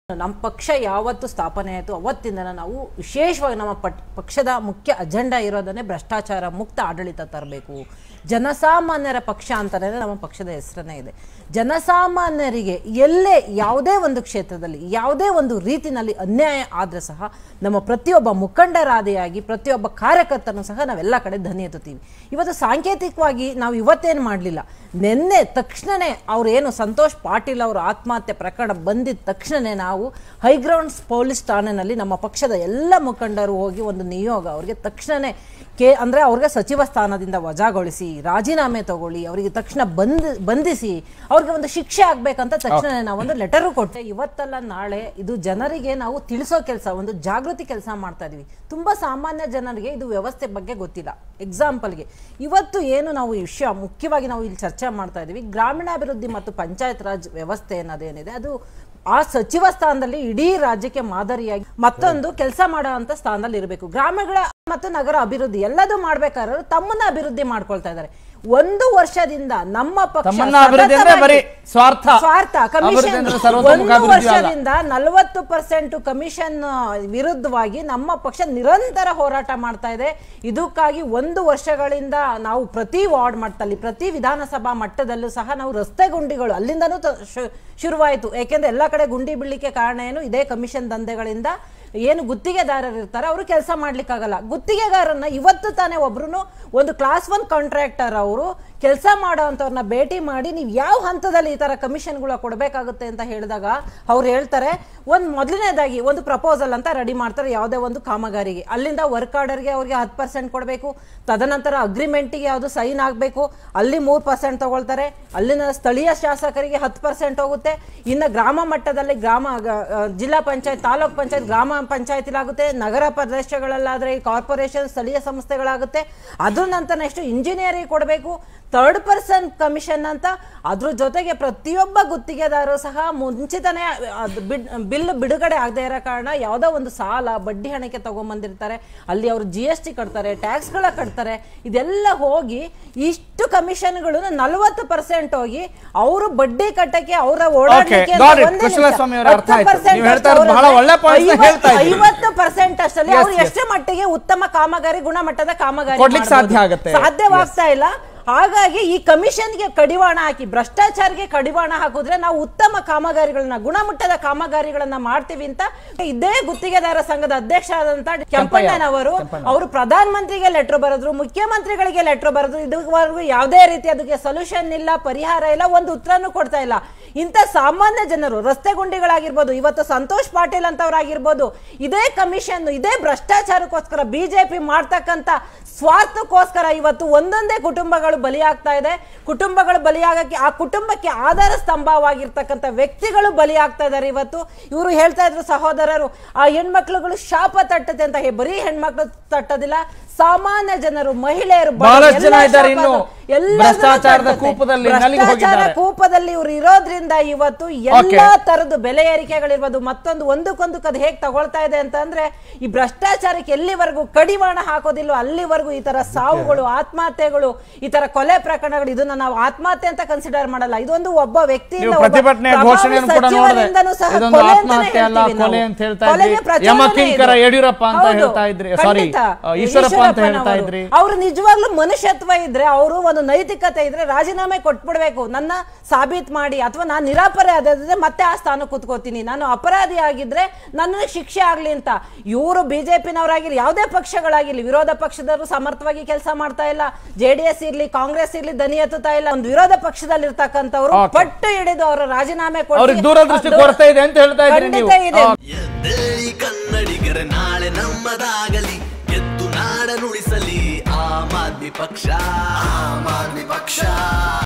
ನಮ್ಮ ಪಕ್ಷ ಯಾವತ್ತು ಸ್ಥಾಪನೆ ಆಯಿತು ಅವತ್ತಿಂದ ನಾವು ವಿಶೇಷವಾಗಿ ನಮ್ಮ ಪಟ್ ಪಕ್ಷದ ಮುಖ್ಯ ಅಜೆಂಡಾ ಇರೋದನ್ನೇ ಭ್ರಷ್ಟಾಚಾರ ಮುಕ್ತ ಆಡಳಿತ ತರಬೇಕು ಜನಸಾಮಾನ್ಯರ ಪಕ್ಷ ಅಂತಲೇ ನಮ್ಮ ಪಕ್ಷದ ಹೆಸರನ್ನೇ ಇದೆ ಜನಸಾಮಾನ್ಯರಿಗೆ ಎಲ್ಲೇ ಯಾವುದೇ ಒಂದು ಕ್ಷೇತ್ರದಲ್ಲಿ ಯಾವುದೇ ಒಂದು ರೀತಿನಲ್ಲಿ ಅನ್ಯಾಯ ಆದರೆ ಸಹ ನಮ್ಮ ಪ್ರತಿಯೊಬ್ಬ ಮುಖಂಡರಾದಿಯಾಗಿ ಪ್ರತಿಯೊಬ್ಬ ಕಾರ್ಯಕರ್ತನೂ ಸಹ ನಾವೆಲ್ಲ ಕಡೆ ಧ್ವನಿ ಎತ್ತುತ್ತೀವಿ ಇವತ್ತು ಸಾಂಕೇತಿಕವಾಗಿ ನಾವು ಇವತ್ತೇನು ಮಾಡಲಿಲ್ಲ ನಿನ್ನೆ ತಕ್ಷಣನೇ ಅವ್ರೇನು ಸಂತೋಷ್ ಪಾಟೀಲ್ ಅವರ ಆತ್ಮಹತ್ಯೆ ಪ್ರಕರಣ ಬಂದಿದ್ದ ತಕ್ಷಣನೇ ನಾವು ಹೈಗ್ರೌಂಡ್ಸ್ ಪೊಲೀಸ್ ಠಾಣೆನಲ್ಲಿ ನಮ್ಮ ಪಕ್ಷದ ಎಲ್ಲ ಮುಖಂಡರು ಹೋಗಿ ಒಂದು ನಿಯೋಗ ಅವರಿಗೆ ತಕ್ಷಣನೇ ಕೆ ಅಂದರೆ ಅವ್ರಿಗೆ ಸಚಿವ ಸ್ಥಾನದಿಂದ ವಜಾಗೊಳಿಸಿ ರಾಜೀನಾಮೆ ತಗೊಳ್ಳಿ ಅವರಿಗೆ ತಕ್ಷಣ ಬಂದ್ ಬಂಧಿಸಿ ಅವ್ರಿಗೆ ಒಂದು ಶಿಕ್ಷೆ ಆಗ್ಬೇಕಂತ ತಕ್ಷಣ ನಾವೊಂದು ಲೆಟರು ಕೊಟ್ಟೆ ಇವತ್ತಲ್ಲ ನಾಳೆ ಇದು ಜನರಿಗೆ ನಾವು ತಿಳಿಸೋ ಕೆಲಸ ಒಂದು ಜಾಗೃತಿ ಕೆಲಸ ಮಾಡ್ತಾ ಇದೀವಿ ತುಂಬಾ ಸಾಮಾನ್ಯ ಜನರಿಗೆ ಇದು ವ್ಯವಸ್ಥೆ ಬಗ್ಗೆ ಗೊತ್ತಿಲ್ಲ ಎಕ್ಸಾಂಪಲ್ಗೆ ಇವತ್ತು ಏನು ನಾವು ಈ ವಿಷಯ ಮುಖ್ಯವಾಗಿ ನಾವು ಇಲ್ಲಿ ಚರ್ಚೆ ಮಾಡ್ತಾ ಇದೀವಿ ಗ್ರಾಮೀಣಾಭಿವೃದ್ಧಿ ಮತ್ತು ಪಂಚಾಯತ್ ರಾಜ್ ವ್ಯವಸ್ಥೆ ಅನ್ನೋದೇನಿದೆ ಅದು ಆ ಸಚಿವ ಸ್ಥಾನದಲ್ಲಿ ಇಡೀ ರಾಜ್ಯಕ್ಕೆ ಮಾದರಿಯಾಗಿ ಮತ್ತೊಂದು ಕೆಲಸ ಮಾಡೋ ಅಂತ ಸ್ಥಾನದಲ್ಲಿ ಇರಬೇಕು ಗ್ರಾಮಗಳ ಮತ್ತು ನಗರ ಅಭಿವೃದ್ಧಿ ಎಲ್ಲದೂ ಮಾಡ್ಬೇಕಾದ್ರೆ ತಮ್ಮನ್ನ ಅಭಿವೃದ್ಧಿ ಮಾಡ್ಕೊಳ್ತಾ ಇದ್ದಾರೆ ಒಂದು ವರ್ಷದಿಂದ ನಮ್ಮ ಪಕ್ಷ ತಮ್ಮನ್ನ ಅಭಿವೃದ್ಧಿ ಅಂದ್ರೆ ಸತತವಾಗಿ- ಬರೀ ಸ್ವಾರ್ಥ. ಸ್ವಾರ್ಥ ಅಭಿವೃದ್ಧಿ ಕಮಿಷನ್ ಅಂದ್ರೆ ಸರ್ವತೋಮುಖ ಒಂದು ಅಭಿವೃದ್ಧಿ ಅಲ್ಲ. ವರ್ಷದಿಂದ ನಲವತ್ತು ಪರ್ಸೆಂಟ್ ಕಮಿಷನ್ ವಿರುದ್ಧವಾಗಿ ನಮ್ಮ ಪಕ್ಷ ನಿರಂತರ ಹೋರಾಟ ಮಾಡ್ತಾ ಇದೆ ಇದಕ್ಕಾಗಿ ಒಂದು ವರ್ಷಗಳಿಂದ ನಾವು ಪ್ರತಿ ವಾರ್ಡ್ ಮಟ್ಟದಲ್ಲಿ ಪ್ರತಿ ವಿಧಾನಸಭಾ ಮಟ್ಟದಲ್ಲೂ ಸಹ ನಾವು ರಸ್ತೆ ಗುಂಡಿಗಳು ಅಲ್ಲಿಂದನೂ ತ- ಶು- ಶುರುವಾಯಿತು ಯಾಕೆಂದ್ರೆ ಎಲ್ಲ ಕಡೆ ಗುಂಡಿ ಬೀಳಲಿಕ್ಕೆ ಕಾರಣ ಏನು ಇದೇ ಕಮಿಷನ್ ದಂಧೆಗಳಿಂದ ಏನು ಗುತ್ತಿಗೆದಾರರು ಇರ್ತಾರೆ ಅವರು ಕೆಲಸ ಮಾಡ್ಲಿಕ್ಕಾಗಲ್ಲ ಗುತ್ತಿಗೆಗಾರನ್ನ ಇವತ್ತು ತಾನೇ ಒಬ್ರು ಒಂದು ಕ್ಲಾಸ್ ಒನ್ ಕಾಂಟ್ರಾಕ್ಟರ್ ಅವರು ಕೆಲಸ ಮಾಡೋವಂಥವ್ರನ್ನ ಭೇಟಿ ಮಾಡಿ ನೀವು ಯಾವ ಹಂತದಲ್ಲಿ ಈ ತರ ಕಮಿಷನ್ಗಳ ಕೊಡಬೇಕಾಗುತ್ತೆ ಅಂತ ಹೇಳಿದಾಗ ಅವ್ರು ಹೇಳ್ತಾರೆ ಒಂದು ಮೊದಲನೇದಾಗಿ ಒಂದು ಪ್ರಪೋಸಲ್ ಅಂತ ರೆಡಿ ಮಾಡ್ತಾರೆ ಯಾವುದೇ ಒಂದು ಕಾಮಗಾರಿಗೆ ಅಲ್ಲಿಂದ ವರ್ಕ್ ಆರ್ಡರ್ಗೆ ಅವ್ರಿಗೆ ಹತ್ತು ಪರ್ಸೆಂಟ್ ಕೊಡಬೇಕು ತದನಂತರ ಅಗ್ರಿಮೆಂಟಿಗೆ ಯಾವುದು ಸೈನ್ ಆಗಬೇಕು ಅಲ್ಲಿ ಮೂರು ಪರ್ಸೆಂಟ್ ತಗೊಳ್ತಾರೆ ಅಲ್ಲಿನ ಸ್ಥಳೀಯ ಶಾಸಕರಿಗೆ ಹತ್ತು ಪರ್ಸೆಂಟ್ ಹೋಗುತ್ತೆ ಇನ್ನು ಗ್ರಾಮ ಮಟ್ಟದಲ್ಲಿ ಗ್ರಾಮ ಗ- ಆ, ಜಿಲ್ಲಾ ಪಂಚಾಯತ್ ತಾಲೂಕ್ ಪಂಚಾಯತ್ ಗ್ರಾಮ ಪಂಚಾಯತಿಲಾಗುತ್ತೆ ನಗರ ಪ್ರದೇಶಗಳಲ್ಲಾದ್ರೆ ಕಾರ್ಪೊರೇಷನ್ ಸ್ಥಳೀಯ ಸಂಸ್ಥೆಗಳಾಗುತ್ತೆ ಅದ್ರ ನಂತರ ನೆಕ್ಸ್ಟ್ ಇಂಜಿನಿಯರಿಂಗ್ ಕೊಡಬೇಕು ಥರ್ಡ್ ಪರ್ಸನ್ ಕಮಿಷನ್ ಅಂತ ಅದ್ರ ಜೊತೆಗೆ ಪ್ರತಿಯೊಬ್ಬ ಗುತ್ತಿಗೆದಾರರು ಸಹ ಮುಂಚಿತನೇ ಅದು ಬಿಡ್ ಬಿಲ್ ಬಿಡುಗಡೆ ಆಗದೆ ಇರೋ ಕಾರಣ ಯಾವುದೋ ಒಂದು ಸಾಲ ಬಡ್ಡಿ ಹಣಕ್ಕೆ ತಗೊಂಬಂದಿರ್ತಾರೆ ಅಲ್ಲಿ ಅವರು ಜಿ ಎಸ್ ಟಿ ಕಟ್ತಾರೆ ಟ್ಯಾಕ್ಸ್ಗಳ ಕಟ್ತಾರೆ ಇದೆಲ್ಲ ಹೋಗಿ ಇಷ್ಟು ಕಮಿಷನ್ಗಳು ನಲವತ್ತು ಪರ್ಸೆಂಟ್ ಹೋಗಿ ಅವರು ಬಡ್ಡಿ ಕಟ್ಟಕ್ಕೆ ಅವರ ಓಡಾಡಲಿಕ್ಕೆ Okay, got it. ಕುಶಲಸ್ವಾಮಿ ಅವರೇ, ಅರ್ಥ ಆಯ್ತು. ನೀವು ಹೇಳ್ತಾ ಇರೋದು ಬಹಳ ಒಳ್ಳೆ points ನ ಹೇಳ್ತಾ ಇದ್ದೀರಿ. ಐವತ್ತು ಪರ್ಸೆಂಟ್ ಅಷ್ಟಲ್ಲಿ Yes, ಅವ್ರು yes. ಎಷ್ಟು ಮಟ್ಟಿಗೆ ಉತ್ತಮ ಕಾಮಗಾರಿ ಗುಣಮಟ್ಟದ ಕಾಮಗಾರಿ ಕೊಡ್ಲಿಕ್ಕೆ ಮಾಡ್ಬೋದು? ಸಾಧ್ಯ ಆಗತ್ತೆ. ಸಾಧ್ಯವಾಗ್ತಾ ಇಲ್ಲ ಹಾಗಾಗಿ ಈ ಕಮಿಷನ್ಗೆ ಕಡಿವಾಣ ಹಾಕಿ ಭ್ರಷ್ಟಾಚಾರಕ್ಕೆ ಕಡಿವಾಣ ಹಾಕಿದ್ರೆ ನಾವು ಉತ್ತಮ ಕಾಮಗಾರಿಗಳನ್ನ ಗುಣಮಟ್ಟದ ಕಾಮಗಾರಿಗಳನ್ನ ಮಾಡ್ತೀವಿ ಅಂತ ಇದೇ ಗುತ್ತಿಗೆದಾರ ಸಂಘದ ಅಧ್ಯಕ್ಷರಾದಂತ ಕೆಂಪಣ್ಣನವರು ಅವರು ಪ್ರಧಾನ ಮಂತ್ರಿಗೆ ಲೆಟರ್ ಬರೆದ್ರು ಮುಖ್ಯಮಂತ್ರಿಗಳಿಗೆ ಲೆಟರ್ ಬರೆದ್ರು ಇದುವರೆಗೂ ಯಾವುದೇ ರೀತಿ ಅದಕ್ಕೆ ಸೊಲ್ಯೂಷನ್ ಇಲ್ಲ ಪರಿಹಾರ ಇಲ್ಲ ಒಂದು ಉತ್ತರನೂ ಕೊಡ್ತಾ ಇಲ್ಲ ಇಂಥ ಸಾಮಾನ್ಯ ಜನರು ರಸ್ತೆ ಗುಂಡಿಗಳಾಗಿರ್ಬೋದು ಇವತ್ತು ಸಂತೋಷ್ ಪಾಟೀಲ್ ಅಂತವರಾಗಿರ್ಬೋದು ಇದೇ ಕಮಿಷನ್ ಇದೇ ಭ್ರಷ್ಟಾಚಾರಕ್ಕೋಸ್ಕರ ಬಿಜೆಪಿ ಮಾಡ್ತಕ್ಕಂಥ ಸ್ವಾರ್ಥಕ್ಕೋಸ್ಕರ ಇವತ್ತು ಒಂದೊಂದೇ ಕುಟುಂಬಗಳು ಬಲಿಯಾಗ್ತಾ ಇದೆ ಕುಟುಂಬಗಳು ಬಲಿಯಾಗಕ್ಕೆ ಆ ಕುಟುಂಬಕ್ಕೆ ಆಧಾರ ಸ್ತಂಭವಾಗಿರ್ತಕ್ಕಂಥ ವ್ಯಕ್ತಿಗಳು ಬಲಿಯಾಗ್ತಾ ಇದ್ದಾರೆ ಇವತ್ತು ಇವರು ಹೇಳ್ತಾ ಇದ್ರು ಸಹೋದರರು ಆ ಹೆಣ್ಮಕ್ಳುಗಳು ಶಾಪ ತಟ್ಟತೆ ಅಂತ ಹೇ- ಬರೀ ಹೆಣ್ಮಕ್ಳು ತಟ್ಟೋದಿಲ್ಲ ಸಾಮಾನ್ಯ ಜನರು ಮಹಿಳೆಯರು ಬಡವರು ಬಹಳಷ್ಟು ಜನ ಎಲ್ಲ ಇದ್ದಾರೆ ಶಾಪ ಇನ್ನು ಎಲ್ಲರನ್ನೂ ಭ್ರಷ್ಟಾಚಾರದ ತಟ್ಟುತ್ತೆ. ಕೂಪದಲ್ಲಿ ನಲಿದು ಭ್ರಷ್ಟಾಚಾರ ಹೋಗಿದ್ದಾರೆ. ಕೂಪದಲ್ಲಿ ಇವರು ಇರೋದ್ರಿಂದ ಇವತ್ತು ಎಲ್ಲಾ ತರದ್ದು ಬೆಲೆ ಏರಿಕೆಗಳಿರ್ಬೋದು ಮತ್ತೊಂದು ಒಂದಕ್ಕೊಂದಕ್ಕೆ ಅದು ಹೇಗೆ ತಗೊಳ್ತಾ ಇದೆ ಅಂತಂದ್ರೆ ಈ ಭ್ರಷ್ಟಾಚಾರಕ್ಕೆ ಎಲ್ಲಿವರೆಗೂ ಕಡಿವಾಣ ಹಾಕೋದಿಲ್ಲ ಅಲ್ಲಿವರೆಗೂ ಈ ತರ ಸಾವುಗಳು ಆತ್ಮಹತ್ಯೆಗಳು ಈ ತರ ಕೊಲೆ ಪ್ರಕರಣಗಳು ಇದನ್ನ ನಾವು ಆತ್ಮಹತ್ಯೆ ಅಂತ ಕನ್ಸಿಡರ್ ಮಾಡಲ್ಲ ಇದೊಂದು ಒಬ್ಬ ವ್ಯಕ್ತಿಯಿಂದ ನೀವು ಒಬ್ಬ ಪ್ರತಿಭಟನೆ ಪ್ರಭಾವಿ ಘೋಷಣೆಯನ್ನು ಕೂಡ ನೋಡಿದೆ ಸಚಿವರಿಂದನೂ ಸಹ ಇದೊಂದು ಕೊಲೆ ಅಂತಾನೆ ಆತ್ಮಹತ್ಯೆ ಅಲ್ಲ ಹೇಳ್ತೀವಿ ನಾವು. ಕೊಲೆ ಅಂತ ಹೇಳ್ತಾ ಕೊಲೆಗೆ ಇದ್ರಿ ಪ್ರಚೋದನೆ ಯಮಕಿಂಕರ ಇದು. ಯಡಿಯೂರಪ್ಪ ಅಂತ ಹೌದು. ಹೇಳ್ತಾ ಇದ್ರಿ ಸಾರಿ ಖಂಡಿತ. ಈಶ್ವರಪ್ಪ ಅಂತ ಹೇಳ್ತಾ ಈಶ್ವರಪ್ಪನವರು. ಇದ್ರಿ ಅವ್ರು ನಿಜವಾಗ್ಲೂ ಮನುಷ್ಯತ್ವ ಇದ್ರೆ ಅವರು ಒಂದು ನೈತಿಕತೆ ಇದ್ರೆ ರಾಜೀನಾಮೆ ಕೊಟ್ಬಿಡ್ಬೇಕು ನನ್ನ ಸಾಬೀತ್ ಮಾಡಿ ಅಥವಾ ನಾನು ನಿರಾಪರಾಧಿ ಆದ್ರೆ ಮತ್ತೆ ಆ ಸ್ಥಾನ ಕುತ್ಕೋತೀನಿ ನಾನು ಅಪರಾಧಿ ಆಗಿದ್ರೆ ನನ್ನ ಶಿಕ್ಷೆ ಆಗ್ಲಿ ಅಂತ ಇವರು ಬಿಜೆಪಿನವರಾಗಿರ್ಲಿ ಯಾವುದೇ ಪಕ್ಷಗಳಾಗಿರ್ಲಿ ವಿರೋಧ ಪಕ್ಷದವರು ಸಮರ್ಥವಾಗಿ ಕೆಲಸ ಮಾಡ್ತಾ ಇಲ್ಲ ಜೆ ಡಿ ಎಸ್ ಇರ್ಲಿ ಕಾಂಗ್ರೆಸ್ ಇರ್ಲಿ ದನಿ ಎತ್ತುತ್ತಾ ಇಲ್ಲ ಒಂದು ವಿರೋಧ ಪಕ್ಷದಲ್ಲಿ ಇರ್ತಕ್ಕಂಥವ್ರು Okay. ಪಟ್ಟು ಹಿಡಿದು ಅವರ ರಾಜೀನಾಮೆ ಕೊಡಿ. ಅವ್ರಿಗೆ ದೂರದೃಷ್ಟಿ ಕೊರತೆ ಇದೆ ಅಂತ ಹೇಳ್ತಾ ಇದ್ರಿ ಖಂಡಿತ ನೀವು ಇದೆ. ಎದ್ದೇಳಿ ಕನ್ನಡಿಗರ ನಾಳೆ ನಮ್ಮದಾಗಲಿ ಎದ್ದು ನಾಡ ನುಡಿಸಲಿ ಆಮ್ ಆದ್ಮಿ ಪಕ್ಷ ಆಮ್ ಆದ್ಮಿ ಪಕ್ಷ